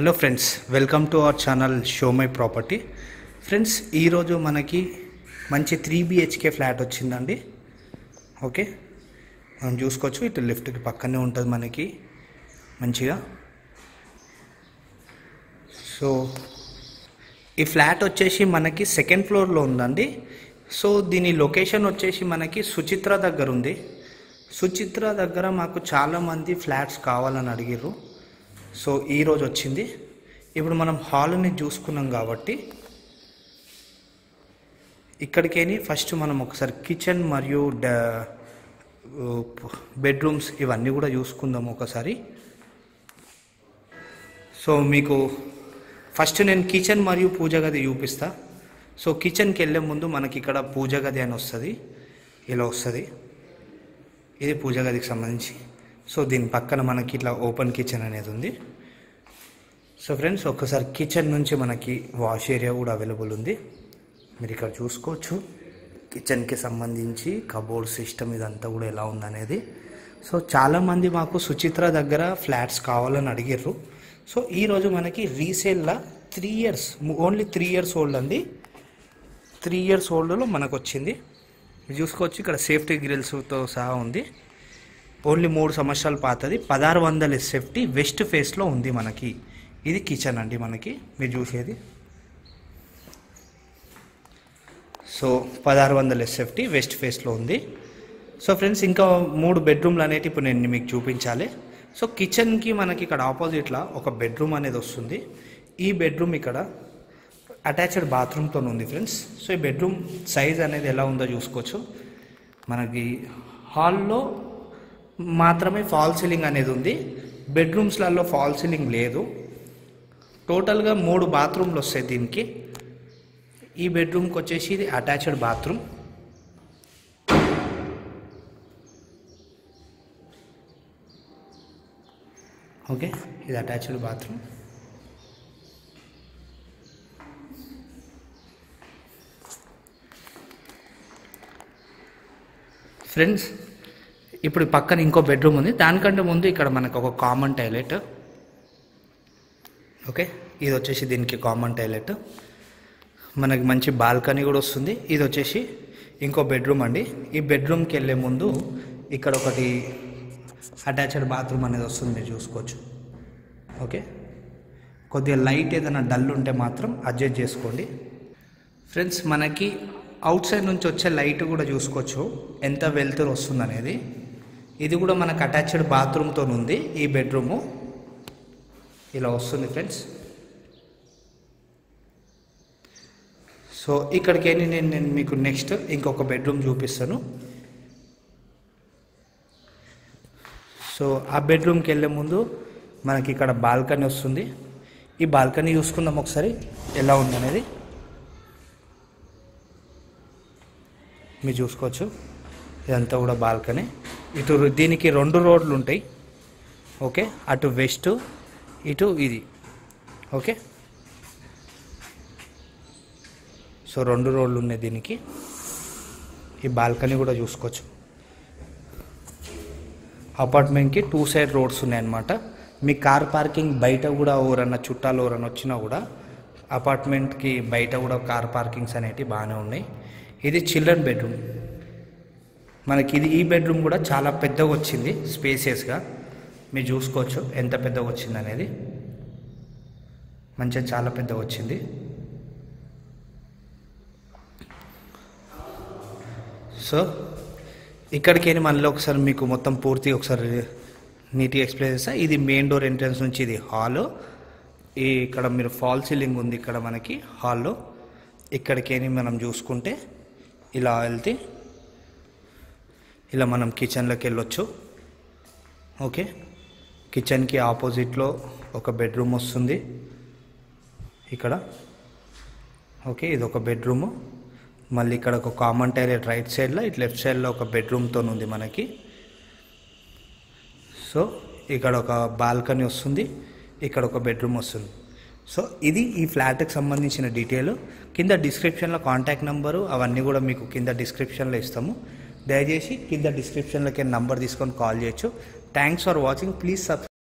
hello friends welcome to our channel show my property friends ఈరోజు మనకి మంచి three BHK flat వచ్చిందండి okay మనం చూసుకోవచ్చు ఇటు లిఫ్ట్కి పక్కనే ఉంటుంది మనకి మంచిగా సో ఈ ఫ్లాట్ వచ్చేసి మనకి సెకండ్ ఫ్లోర్లో ఉందండి సో దీని లొకేషన్ వచ్చేసి మనకి సుచిత్ర దగ్గర ఉంది సుచిత్ర దగ్గర మాకు చాలామంది ఫ్లాట్స్ కావాలని అడిగారు సో ఈరోజు వచ్చింది ఇప్పుడు మనం హాల్ని చూసుకున్నాం కాబట్టి ఇక్కడికేని ఫస్ట్ మనం ఒకసారి కిచెన్ మరియు డ బెడ్రూమ్స్ ఇవన్నీ కూడా చూసుకుందాం ఒకసారి సో మీకు ఫస్ట్ నేను కిచెన్ మరియు పూజ గది చూపిస్తా సో కిచెన్కి వెళ్ళే ముందు మనకి ఇక్కడ పూజ గది అని వస్తుంది ఇలా వస్తుంది ఇది పూజ గదికి సంబంధించి సో దీని పక్కన మనకి ఇట్లా ఓపెన్ కిచెన్ అనేది ఉంది సో ఫ్రెండ్స్ ఒక్కసారి కిచెన్ నుంచి మనకి వాష్ ఏరియా కూడా అవైలబుల్ ఉంది మీరు ఇక్కడ చూసుకోవచ్చు కిచెన్కి సంబంధించి కబోర్డ్ సిస్టమ్ ఇదంతా కూడా ఎలా ఉందనేది సో చాలామంది మాకు సుచిత్ర దగ్గర ఫ్లాట్స్ కావాలని అడిగారు సో ఈరోజు మనకి రీసేల్లా three years only three years old అండి త్రీ ఇయర్స్ ఓల్డ్లో మనకు వచ్చింది మీరు చూసుకోవచ్చు ఇక్కడ సేఫ్టీ గ్రిల్స్తో సహా ఉంది ఓన్లీ మూడు సంవత్సరాలు పాతది పదహారు వందల ఎస్ఎఫ్టీ వెస్ట్ ఫేస్లో ఉంది మనకి ఇది కిచెన్ అండి మనకి మీరు చూసేది సో పదహారు వందల ఎస్ఎఫ్టీ వెస్ట్ ఫేస్లో ఉంది సో ఫ్రెండ్స్ ఇంకా మూడు బెడ్రూమ్లు అనేవి ఇప్పుడు నేను మీకు చూపించాలి సో కిచెన్కి మనకి ఇక్కడ ఆపోజిట్లో ఒక బెడ్రూమ్ అనేది వస్తుంది ఈ బెడ్రూమ్ ఇక్కడ అటాచ్డ్ బాత్రూమ్తో ఉంది ఫ్రెండ్స్ సో ఈ బెడ్రూమ్ సైజ్ అనేది ఎలా ఉందో చూసుకోవచ్చు మనకి హాల్లో మాత్రమే ఫాల్ సీలింగ్ అనేది ఉంది బెడ్రూమ్స్లలో ఫాల్ సీలింగ్ లేదు టోటల్గా మూడు బాత్రూమ్లు వస్తాయి దీనికి ఈ బెడ్రూమ్కి వచ్చేసి ఇది అటాచ్డ్ బాత్రూమ్ ఓకే ఇది అటాచ్డ్ బాత్రూమ్ ఫ్రెండ్స్ ఇప్పుడు పక్కన ఇంకో బెడ్రూమ్ ఉంది దానికంటే ముందు ఇక్కడ మనకు ఒక కామన్ టాయిలెట్ ఓకే ఇది వచ్చేసి దీనికి కామన్ టాయిలెట్ మనకి మంచి బాల్కనీ కూడా వస్తుంది ఇది వచ్చేసి ఇంకో బెడ్రూమ్ అండి ఈ బెడ్రూమ్కి వెళ్ళే ముందు ఇక్కడ ఒకటి అటాచ్డ్ బాత్రూమ్ అనేది వస్తుంది మీరు చూసుకోవచ్చు ఓకే కొద్దిగా లైట్ ఏదైనా డల్ ఉంటే మాత్రం అడ్జస్ట్ చేసుకోండి ఫ్రెండ్స్ మనకి అవుట్ సైడ్ నుంచి వచ్చే లైట్ కూడా చూసుకోవచ్చు ఎంత వెళ్తురు వస్తుంది అనేది ఇది కూడా మనకు అటాచ్డ్ బాత్రూమ్తో ఉంది ఈ బెడ్రూము ఇలా వస్తుంది ఫ్రెండ్స్ సో ఇక్కడికి వెళ్ళి నేను నేను మీకు నెక్స్ట్ ఇంకొక బెడ్రూమ్ చూపిస్తాను సో ఆ బెడ్రూమ్కి వెళ్ళే ముందు మనకి ఇక్కడ బాల్కనీ వస్తుంది ఈ బాల్కనీ చూసుకుందాం ఒకసారి ఎలా ఉందనేది మీరు చూసుకోవచ్చు ఇదంతా కూడా బాల్కనీ ఇటు దీనికి రెండు రోడ్లు ఉంటాయి ఓకే అటు వెస్ట్ ఇటు ఇది ఓకే సో రెండు రోడ్లు ఉన్నాయి దీనికి ఈ బాల్కనీ కూడా చూసుకోవచ్చు అపార్ట్మెంట్కి టూ సైడ్ రోడ్స్ ఉన్నాయన్నమాట మీ కార్ పార్కింగ్ బయట కూడా ఎవరన్నా చుట్టాలు ఎవరన్నా వచ్చినా కూడా అపార్ట్మెంట్కి బయట కూడా కార్ పార్కింగ్స్ అనేటివి బాగానే ఉన్నాయి ఇది చిల్డ్రన్ బెడ్రూమ్ మనకి ఇది ఈ బెడ్రూమ్ కూడా చాలా పెద్దగా వచ్చింది స్పేసియస్గా మీరు చూసుకోవచ్చు ఎంత పెద్దగా వచ్చింది అనేది మంచిగా చాలా పెద్దగా వచ్చింది సో ఇక్కడికి వెళ్ళి మళ్ళీ ఒకసారి మీకు మొత్తం పూర్తి ఒకసారి నీట్గా ఎక్స్ప్లెయిన్ చేస్తా ఇది మెయిన్ డోర్ ఎంట్రన్స్ నుంచి ఇది హాల్ ఈ ఇక్కడ మీరు ఫాల్ సీలింగ్ ఉంది ఇక్కడ మనకి హాల్లో ఇక్కడికి మనం చూసుకుంటే ఇలా వెళ్తే ఇలా మనం కిచెన్లోకి వెళ్ళొచ్చు ఓకే కిచెన్కి ఆపోజిట్లో ఒక బెడ్రూమ్ వస్తుంది ఇక్కడ ఓకే ఇది ఒక బెడ్రూము మళ్ళీ ఇక్కడ ఒక కామన్ టాయిలెట్ రైట్ సైడ్లో ఇటు లెఫ్ట్ సైడ్లో ఒక బెడ్రూమ్తో ఉంది మనకి సో ఇక్కడ ఒక బాల్కనీ వస్తుంది ఇక్కడ ఒక బెడ్రూమ్ వస్తుంది సో ఇది ఈ ఫ్లాట్కి సంబంధించిన డీటెయిల్ కింద డిస్క్రిప్షన్లో కాంటాక్ట్ నెంబరు అవన్నీ కూడా మీకు కింద డిస్క్రిప్షన్లో ఇస్తాము దయచేసి కింద డిస్క్రిప్షన్లోకి నంబర్ తీసుకొని కాల్ చేయొచ్చు thanks for watching please sub